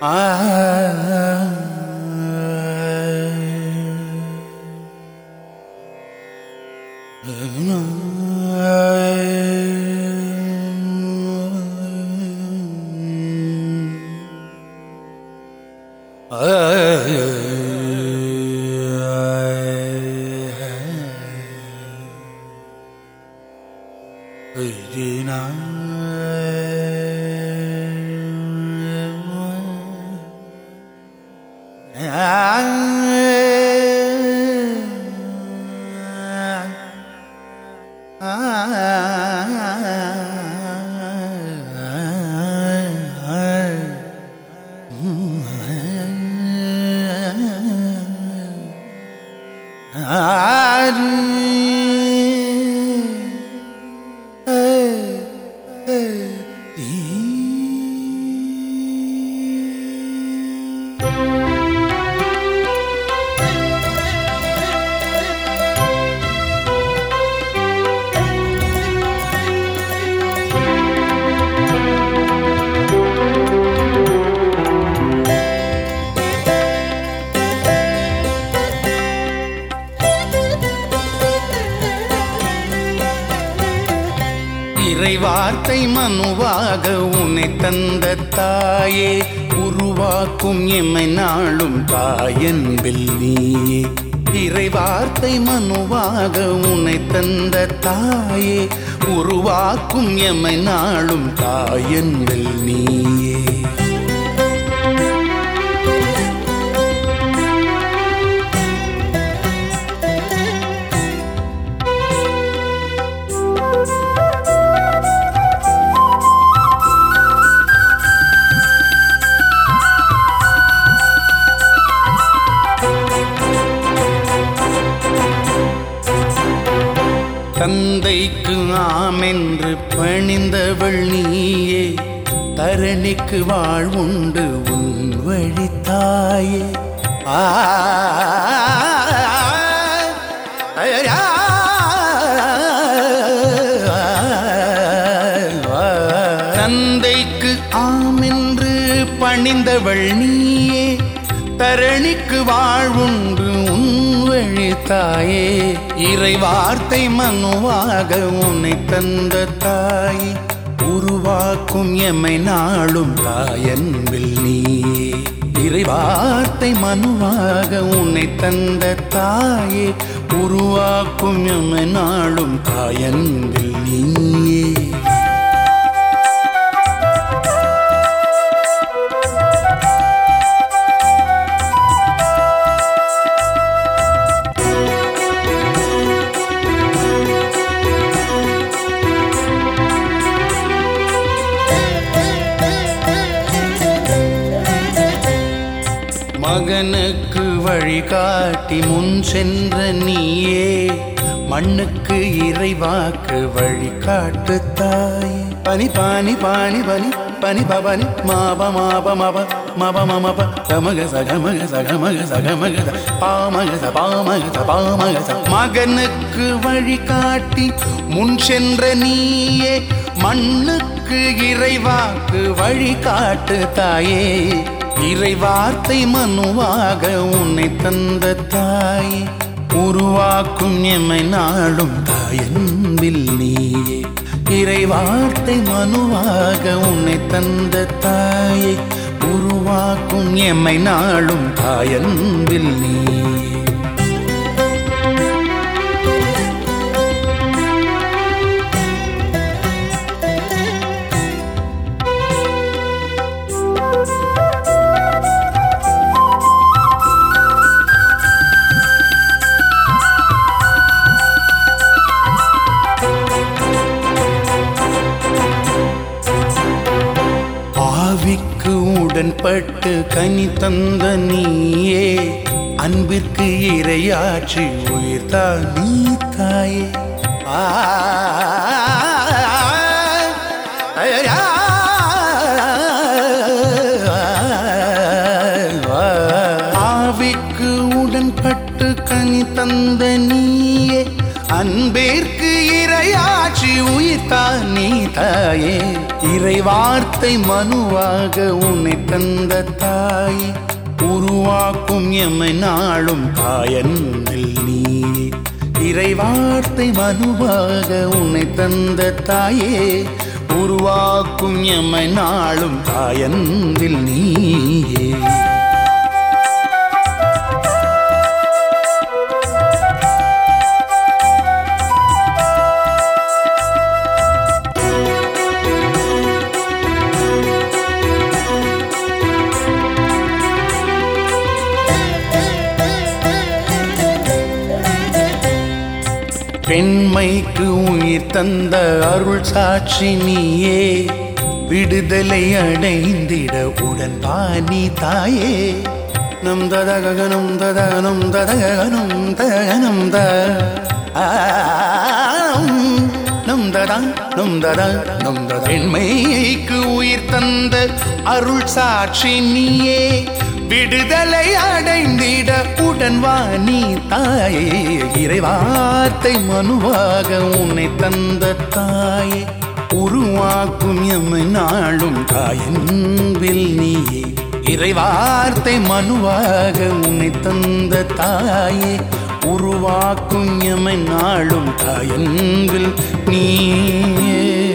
இறைவார்த்தை மனுவாக உன்னை தந்த தாயே உருவாக்கும் எம்மை நாளும் தாயன்பில் நீயே இறைவார்த்தை மனுவாக உன்னை தந்த தாயே உருவாக்கும் எம்மை நாளும் தாயன்பில் நீயே தந்தைக்கு ஆமென்று பணிந்தவள் நீயே தரணிக்கு வாழ்வுண்டு உன் வழித்தாயே ஆ ஐயா! தந்தைக்கு ஆமென்று பணிந்தவள் நீயே தரணிக்கு வாழ்வுண்டு உன் வழி தாயே இறை வார்த்தை மனுவாக உன்னை தந்த தாய் உருவாக்கும் எம்மை நாளும் தாயன்பில் நீயே இறை வார்த்தை மனுவாக உன்னை தந்த தாயே உருவாக்கும் எம்மை நாளும் தாயன்பில் நீயே மகனுக்கு வழிகாட்டி முன் சென்ற நீயே மண்ணுக்கு இறைவாக்கு வழிகாட்டு தாய் பனி பானி பானி பனி பனி பபனி மாப மாப மப மப மமப கமக சகமக சகமக சகமக ச பாமக ச பாமக ச பாமக ச மகனுக்கு வழிகாட்டி முன் சென்ற நீயே மண்ணுக்கு இறைவாக்கு வழிகாட்டு தாயே இறை வார்த்தை மனுவாக உன்னை தந்த தாய் உருவாக்கும் எம்மை நாளும் தாயன்பில் நீயே இறை வார்த்தை மனுவாக உன்னை தந்த தாயை உருவாக்கும் எம்மை நாளும் தாயன்பில் நீயே ஆவிக்கு உடன்பட்டு கனி தந்த நீயே அன்பிற்கு இரையாற்றி உயிர்த்தா நீ தாயே ஆ ஐயா! ஆவிக்கு உடன்பட்டு கனி தந்த நீயே அன்பேற்கு இரையாற்றி உயிர்த்தா நீ தாயே இறைவார்த்தை மனுவாக உன்னை தந்த தாயே உருவாக்கும் எம்மை நாளும் தாயன்பில் நீயே இறைவார்த்தை மனுவாக உன்னை தந்த தாயே உருவாக்கும் எம்மை நாளும் தாயன்பில் நீயே பெண்மைக்கு உயிர் தந்த அருள் சாட்சி நீயே விடுதலை அடைந்திட உடன் பாணி தாயே நம் ததகனம் ததகனம் ததகனம் தகனம் த ஆம். நம் ததான் நம் ததா நம் தத பெண்மைக்கு உயிர் தந்த அருள் சாட்சி நீயே விடுதலை அடைந்திட உடன் வா நீ தாயே இறைவார்த்தை மனுவாக உன்னை தந்த தாயே உருவாக்கும் எம்மை நாளும் தாயன்பில் நீயே இறைவார்த்தை மனுவாக உன்னை தந்த தாயே உருவாக்கும் எம்மை நாளும் தாயன்பில் நீயே